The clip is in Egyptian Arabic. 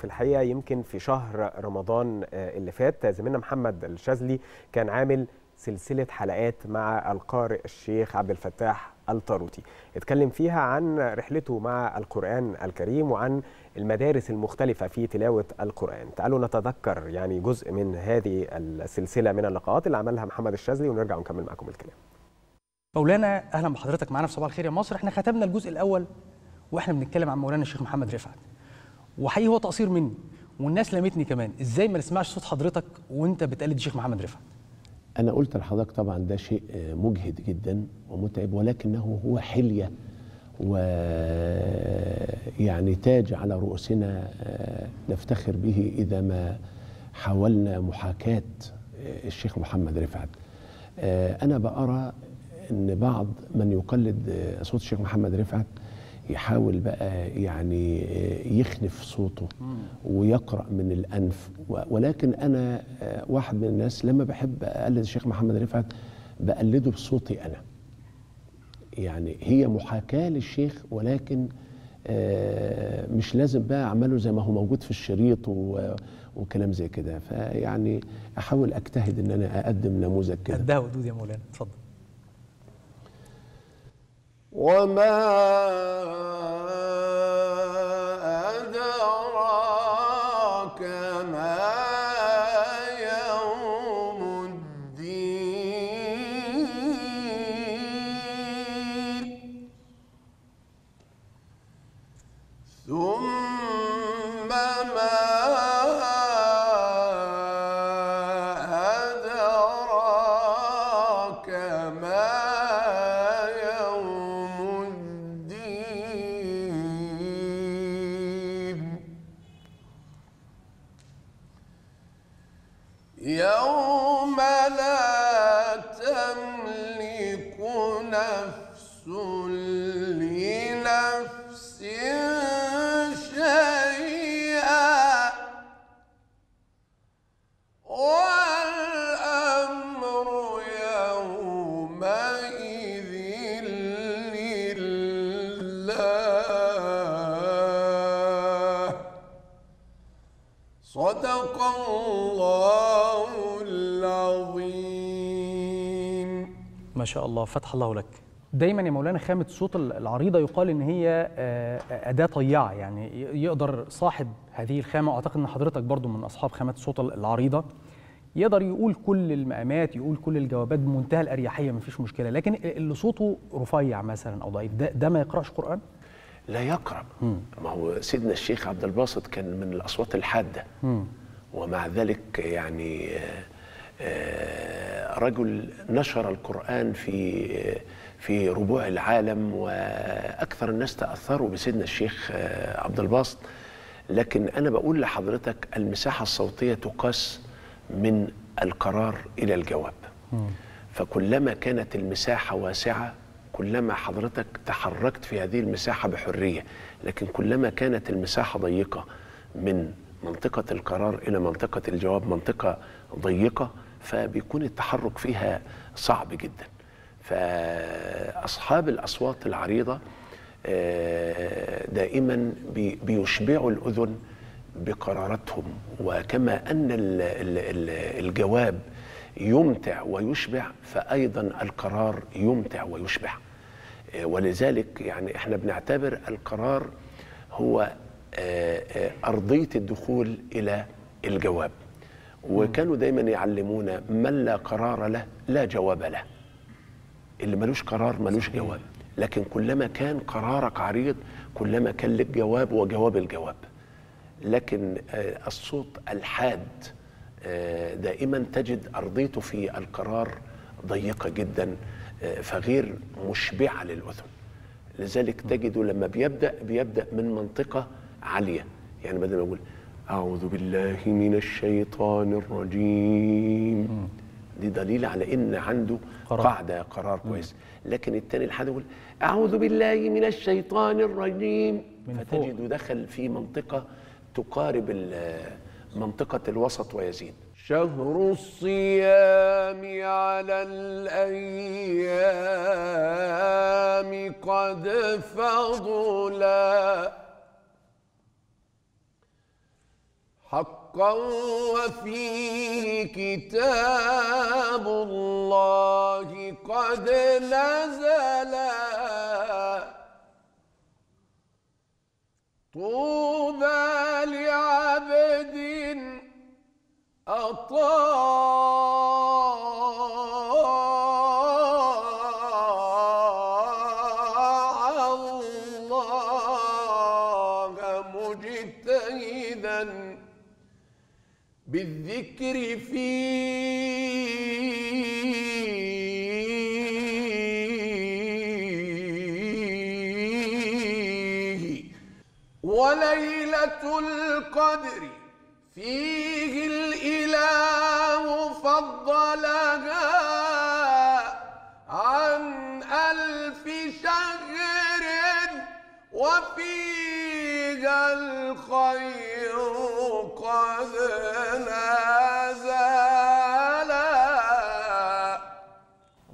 في الحقيقه يمكن في شهر رمضان اللي فات زميلنا محمد الشاذلي كان عامل سلسله حلقات مع القارئ الشيخ عبد الفتاح الطاروتي اتكلم فيها عن رحلته مع القرآن الكريم وعن المدارس المختلفة في تلاوة القرآن تعالوا نتذكر يعني جزء من هذه السلسلة من اللقاءات اللي عملها محمد الشاذلي ونرجع ونكمل معكم الكلام مولانا اهلا بحضرتك معانا في صباح الخير يا مصر احنا ختمنا الجزء الاول واحنا بنتكلم عن مولانا الشيخ محمد رفعت وحقيقي هو تقصير مني والناس لمتني كمان ازاي ما نسمعش صوت حضرتك وانت بتقلد الشيخ محمد رفعت أنا قلت لحضرتك طبعا ده شيء مجهد جدا ومتعب ولكنه هو حلية ويعني تاج على رؤوسنا نفتخر به إذا ما حاولنا محاكاة الشيخ محمد رفعت أنا بأرى أن بعض من يقلد صوت الشيخ محمد رفعت يحاول بقى يعني يخنف صوته ويقرأ من الأنف ولكن أنا واحد من الناس لما بحب أقلد الشيخ محمد رفعت بقلده بصوتي أنا يعني هي محاكاة للشيخ ولكن مش لازم بقى أعمله زي ما هو موجود في الشريط وكلام زي كده فيعني أحاول أجتهد إن أنا أقدم نموذج كده قدها ودود يا مولانا اتفضل وما أدراك ما يوم الدين ثم ما أدراك ما يوم الدين يوم لا تملك نفس لنفس شيئا والأمر يومئذ لله صدق الله العظيم ما شاء الله فتح الله لك دايما يا مولانا خامة الصوت العريضة يقال إن هي أداة طيعة يعني يقدر صاحب هذه الخامة وأعتقد إن حضرتك برضو من أصحاب خامات الصوت العريضة يقدر يقول كل المقامات يقول كل الجوابات بمنتهى الأريحية مفيش مشكلة لكن اللي صوته رفيع مثلا أو ضعيف ده, ده ما يقرأش قرآن لا يقرب ما هو سيدنا الشيخ عبد الباسط كان من الأصوات الحادة ومع ذلك يعني رجل نشر القرآن في في ربوع العالم وأكثر الناس تأثروا بسيدنا الشيخ عبد الباسط لكن أنا بقول لحضرتك المساحة الصوتية تقاس من القرار إلى الجواب فكلما كانت المساحة واسعة كلما حضرتك تحركت في هذه المساحة بحرية لكن كلما كانت المساحة ضيقة من منطقة القرار إلى منطقة الجواب منطقة ضيقة فبيكون التحرك فيها صعب جدا فأصحاب الأصوات العريضة دائما بيشبعوا الأذن بقراراتهم وكما أن الجواب يمتع ويشبع فأيضا القرار يمتع ويشبع ولذلك يعني احنا بنعتبر القرار هو أرضية الدخول إلى الجواب وكانوا دايما يعلمونا من لا قرار له لا جواب له اللي ملوش قرار ملوش جواب لكن كلما كان قرارك عريض كلما كان لك جواب وجواب الجواب لكن الصوت الحاد دائما تجد أرضيته في القرار ضيقة جدا فغير مشبعة للأذن لذلك تجده لما بيبدأ بيبدأ من منطقة عالية يعني بدل ما يقول أعوذ بالله من الشيطان الرجيم دي دليل على إن عنده قرار. قاعدة قرار كويس لكن التاني الحد يقول أعوذ بالله من الشيطان الرجيم من فوق. فتجده دخل في منطقة تقارب ال- منطقة الوسط ويزيد شهر الصيام على الأيام قد فضلا حقا وفيه كتاب الله قد نزلا طوبى لعبد أطاع الله مجتهدا بالذكر فيه وليلة القدر فيه الإله فضلها عن ألف شهر وفيها الخير قد نزل